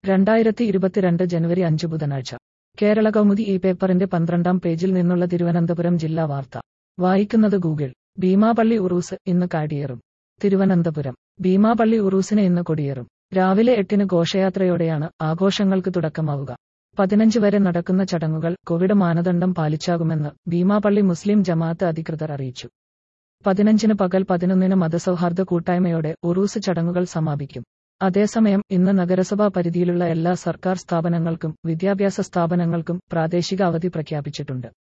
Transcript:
രണ്ടായിരത്തി ഇരുപത്തിരണ്ട് ജനുവരി അഞ്ച് ബുധനാഴ്ച കേരള കൗമുദി ഈ പേപ്പറിന്റെ പന്ത്രണ്ടാം പേജിൽ നിന്നുള്ള തിരുവനന്തപുരം ജില്ലാ വാർത്ത വായിക്കുന്നത് ഗൂഗിൾ ഭീമാപള്ളി ഉറൂസ് ഇന്ന് കാടിയേറും തിരുവനന്തപുരം ഭീമാപള്ളി ഉറൂസിന് ഇന്ന് കൊടിയേറും രാവിലെ എട്ടിന് ഘോഷയാത്രയോടെയാണ് ആഘോഷങ്ങൾക്ക് തുടക്കമാവുക പതിനഞ്ച് വരെ നടക്കുന്ന ചടങ്ങുകൾ കോവിഡ് മാനദണ്ഡം പാലിച്ചാകുമെന്ന് ഭീമാപള്ളി മുസ്ലിം ജമാഅത്ത് അധികൃതർ അറിയിച്ചു പതിനഞ്ചിന് പകൽ പതിനൊന്നിന് മതസൗഹാർദ്ദ കൂട്ടായ്മയോടെ ഉറൂസ് ചടങ്ങുകൾ സമാപിക്കും അതേസമയം ഇന്ന് നഗരസഭാ പരിധിയിലുള്ള എല്ലാ സർക്കാർ സ്ഥാപനങ്ങൾക്കും വിദ്യാഭ്യാസ സ്ഥാപനങ്ങൾക്കും പ്രാദേശിക അവധി പ്രഖ്യാപിച്ചിട്ടുണ്ട്